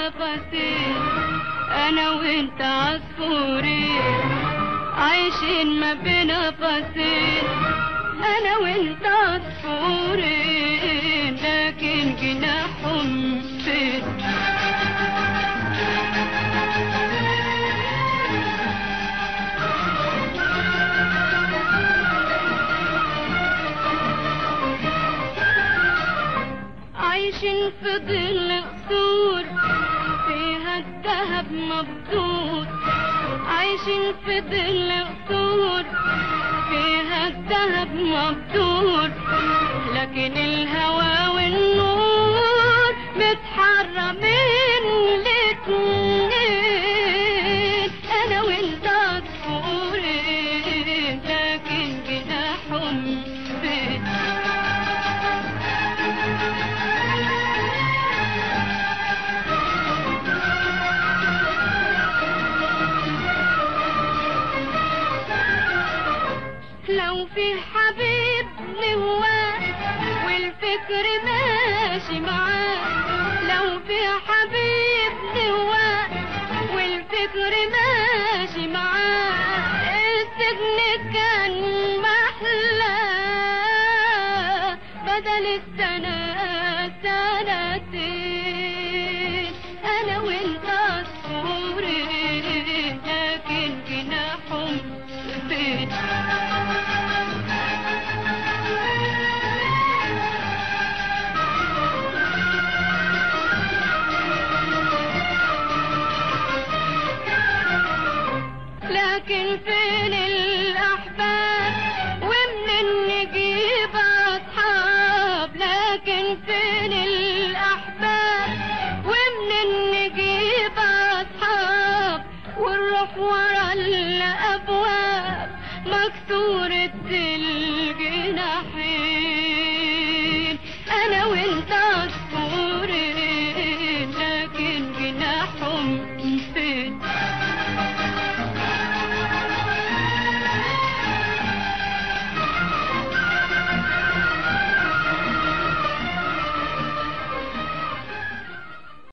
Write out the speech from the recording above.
نفسين انا وانت عصفورين عايشين ما بين نفسين انا وانت عصفورين لكن جناحهم فين عايشين في ظل قصور فيها الذهب مبدود عايشين في ظل قصور فيها الذهب مبدود لكن الهوى والنور متحرمين الاتنين انا وانت عصفورين لكن جناحهم فين لو في حبيب لهواه والفكر ماشي معاه لو في حبيب لهواه والفكر ماشي معاه السجن كان محلى بدل السنة سنتين أنا وأنت عصفورين لكن جناحهم فين لكن فين الأحباب ومنين نجيب أصحاب لكن فين الأحباب ومنين نجيب أصحاب ونروح ورا الأبواب مكسورة الجناحين أنا وأنت عصفورين لكن جناحهم فين